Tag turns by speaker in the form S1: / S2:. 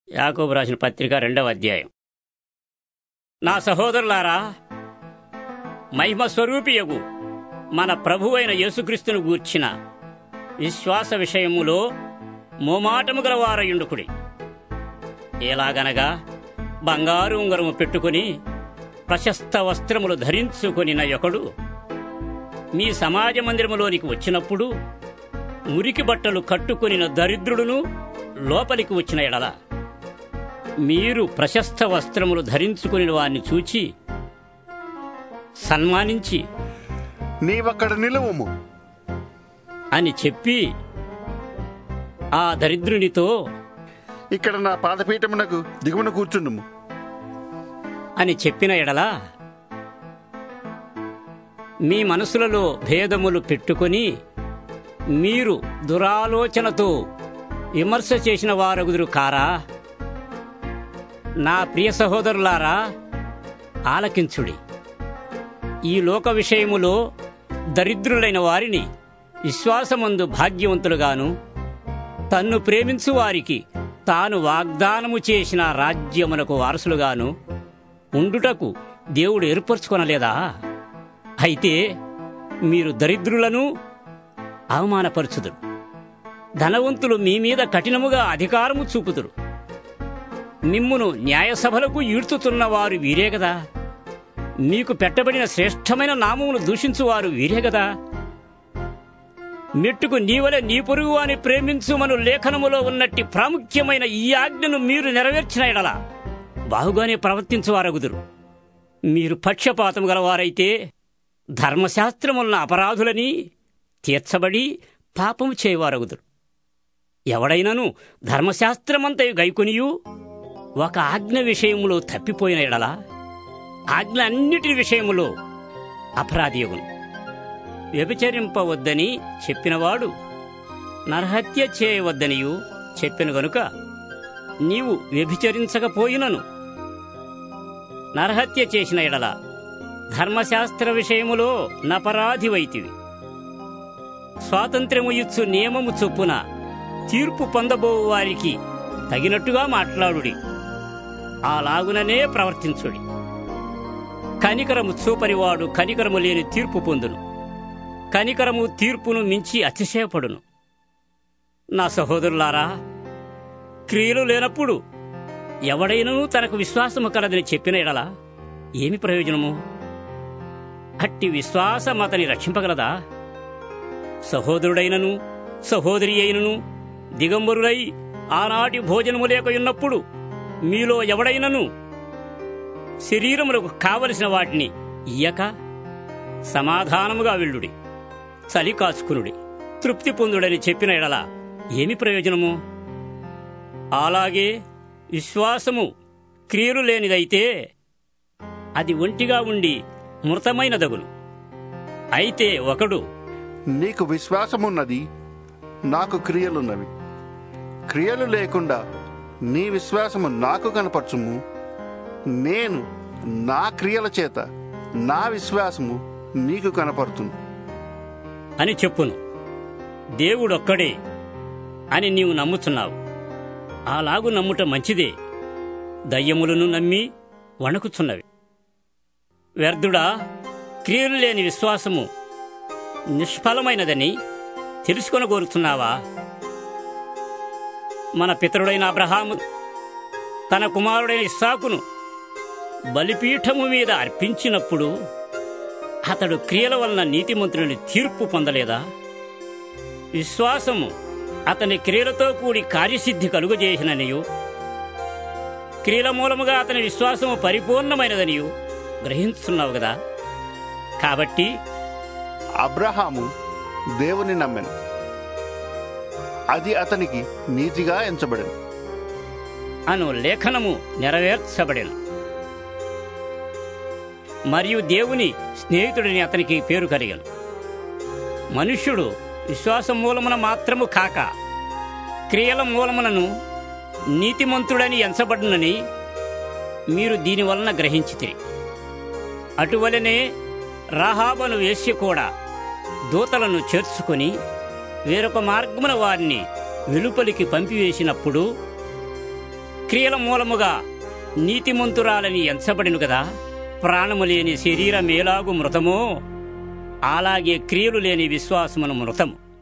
S1: యాకోబు రాసిన పత్రిక రెండవ అధ్యాయం నా సహోదరులారా మహిమ స్వరూపియగు మన ప్రభువైన యేసుక్రీస్తును గూర్చిన విశ్వాస విషయములో మోమాటము గలవారయుండుకుడి ఎలాగనగా బంగారు ఉంగరము పెట్టుకుని ప్రశస్త వస్త్రములు ధరించుకొనిన ఒకడు మీ సమాజ మందిరములోనికి వచ్చినప్పుడు మురికి బట్టలు కట్టుకొనిన దరిద్రుడును లోపలికి వచ్చిన ఎడల మీరు ప్రశస్త వస్త్రములు ధరించుకుని వారిని చూచి సన్మానించి
S2: నీవక్కడ నిలువము
S1: అని చెప్పి ఆ దరిద్రునితో
S2: ఇక్కడ నా పాదపీఠమునకు దిగువన కూర్చుండుము
S1: అని చెప్పిన ఎడల మీ మనసులలో భేదములు పెట్టుకొని మీరు దురాలోచనతో విమర్శ చేసిన వారగుదురు కారా నా ప్రియ సహోదరులారా ఆలకించుడి ఈ లోక విషయములో దరిద్రులైన వారిని విశ్వాసమందు భాగ్యవంతులుగాను తన్ను ప్రేమించు వారికి తాను వాగ్దానము చేసిన రాజ్యమునకు వారసులుగాను ఉండుటకు దేవుడు ఏర్పరచుకొనలేదా అయితే మీరు దరిద్రులను అవమానపరచుదురు ధనవంతులు మీ మీద కఠినముగా అధికారము చూపుదురు మిమ్మును న్యాయసభలకు ఈడ్చుతున్న వారు వీరే గదా మీకు పెట్టబడిన శ్రేష్టమైన నామమును దూషించువారు వీరే గదా మెట్టుకు నీవలే నీ పొరుగు అని ప్రేమించుమను లేఖనములో ఉన్నట్టి ప్రాముఖ్యమైన ఈ ఆజ్ఞను మీరు నెరవేర్చిన ఎడల బాగుగానే ప్రవర్తించువారగుదురు మీరు పక్షపాతం గలవారైతే ధర్మశాస్త్రమున్న అపరాధులని తీర్చబడి పాపము చేయవారగుదురు ఎవడైనను ధర్మశాస్త్రమంతయు గైకొనియు ఒక ఆజ్ఞ విషయములో తప్పిపోయిన ఎడల ఆజ్ఞ అన్నిటి విషయములో అపరాధియగును వ్యభిచరింపవద్దని చెప్పినవాడు నరహత్య చేయవద్దనియు చెప్పిన గనుక నీవు వ్యభిచరించకపోయినను నరహత్య చేసిన ఎడల ధర్మశాస్త్ర విషయములో నపరాధివైతివి స్వాతంత్ర్యము ఇచ్చు నియమము చొప్పున తీర్పు పొందబో వారికి తగినట్టుగా మాట్లాడుడి అలాగుననే ప్రవర్తించుడి కనికరము చూపరివాడు కనికరము లేని తీర్పు పొందును కనికరము తీర్పును మించి అతిశయపడును నా సహోదరులారా క్రియలు లేనప్పుడు ఎవడైనను తనకు విశ్వాసము కలదని చెప్పిన ఎడల ఏమి ప్రయోజనము అట్టి విశ్వాసం అతని రక్షింపగలదా సహోదరుడైనను సహోదరి అయినను దిగంబరులై ఆనాటి భోజనము లేకయున్నప్పుడు మీలో ఎవడైనను శరీరములకు కావలసిన వాటిని ఇయ్యక సమాధానముగా వెళ్ళుడి చలి కాచుకునుడి తృప్తి పొందుడని చెప్పిన ఎడల ఏమి ప్రయోజనము అలాగే విశ్వాసము క్రియలు లేనిదైతే అది ఒంటిగా ఉండి మృతమైనదగును అయితే ఒకడు
S2: నీకు విశ్వాసమున్నది నాకు క్రియలున్నవి క్రియలు లేకుండా నీ విశ్వాసము నాకు కనపరచుము నేను నా క్రియల చేత నా విశ్వాసము నీకు కనపడుతుంది
S1: అని చెప్పును దేవుడొక్కడే అని నీవు నమ్ముతున్నావు అలాగు నమ్ముట మంచిదే దయ్యములను నమ్మి వణకుచున్నవి వ్యర్థుడా క్రియలు లేని విశ్వాసము నిష్ఫలమైనదని తెలుసుకొని కోరుతున్నావా మన పితరుడైన అబ్రహాము తన కుమారుడైన ఇస్సాకును బలిపీఠము మీద అర్పించినప్పుడు అతడు క్రియల వలన నీతిమంతుని తీర్పు పొందలేదా విశ్వాసము అతని క్రియలతో కూడి కార్యసిద్ధి కలుగజేసిననియు క్రియల మూలముగా అతని విశ్వాసము పరిపూర్ణమైనదనియు గ్రహించుతున్నావు కదా కాబట్టి
S2: అబ్రహాము దేవుని నమ్మెను అది అతనికి నీతిగా ఎంచబడింది
S1: అను లేఖనము నెరవేర్చబడెను మరియు దేవుని స్నేహితుడిని అతనికి పేరు కలిగను మనుష్యుడు విశ్వాసం మూలమున మాత్రము కాక క్రియల మూలములను నీతిమంతుడని ఎంచబడునని మీరు దీని వలన గ్రహించితిరి అటువలనే రాహాబను వేశ్య కూడా దూతలను చేర్చుకొని వేరొక మార్గమున వారిని వెలుపలికి పంపివేసినప్పుడు క్రియల మూలముగా నీతిమంతురాలని ఎంచబడిను కదా ప్రాణము లేని శరీరం ఎలాగు మృతమో అలాగే క్రియలు లేని విశ్వాసమును మృతము